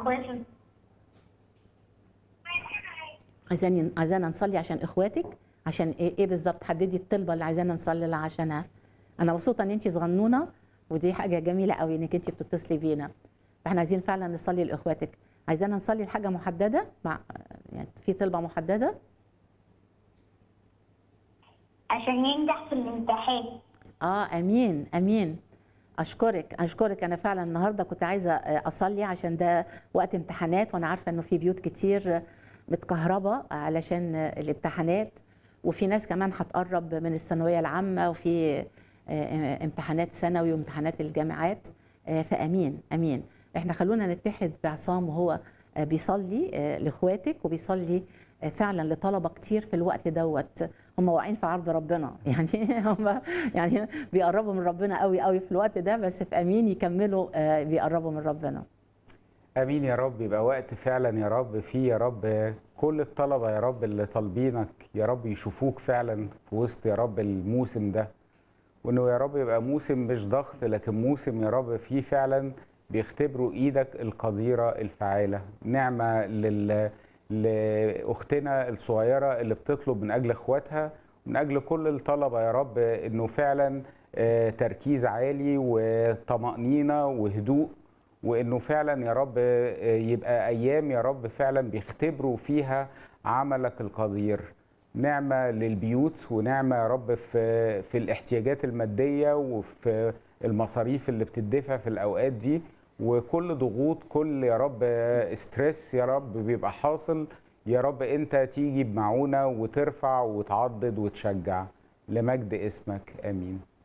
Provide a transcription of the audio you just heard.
اخواتي عايزاني عايزانا نصلي عشان اخواتك عشان ايه, إيه بالظبط حددي الطلبه اللي عايزانا نصلي لها عشانها انا مبسوطه ان انت صغنونه ودي حاجه جميله قوي انك انت بتتصلي بينا فاحنا عايزين فعلا نصلي لاخواتك عايزانا نصلي لحاجه محدده مع يعني في طلبه محدده عشان ينجح في الامتحان اه امين امين اشكرك اشكرك انا فعلا النهارده كنت عايزه اصلي عشان ده وقت امتحانات وانا عارفه انه في بيوت كتير متكهربه علشان الامتحانات وفي ناس كمان هتقرب من الثانويه العامه وفي آه، امتحانات ثانوي وامتحانات الجامعات آه، فامين امين احنا خلونا نتحد بعصام وهو آه، بيصلي آه، لاخواتك وبيصلي آه، فعلا لطلبه كتير في الوقت دوت هم واقعين في عرض ربنا يعني هم يعني بيقربوا من ربنا قوي قوي في الوقت ده بس في امين يكملوا آه، بيقربوا من ربنا امين يا رب يبقى وقت فعلا يا رب فيه يا رب كل الطلبه يا رب اللي طالبينك يا رب يشوفوك فعلا في وسط يا رب الموسم ده وانه يا رب يبقى موسم مش ضغط لكن موسم يا رب فيه فعلا بيختبروا ايدك القديره الفعاله نعمه لل لاختنا الصغيره اللي بتطلب من اجل اخواتها ومن اجل كل الطلبه يا رب انه فعلا آه، تركيز عالي وطمانينه وهدوء وانه فعلا يا رب يبقى ايام يا رب فعلا بيختبروا فيها عملك القدير نعمه للبيوت ونعمه يا رب في في الاحتياجات الماديه وفي المصاريف اللي بتدفع في الاوقات دي وكل ضغوط كل يا رب ستريس يا رب بيبقى حاصل يا رب انت تيجي بمعونه وترفع وتعضد وتشجع لمجد اسمك امين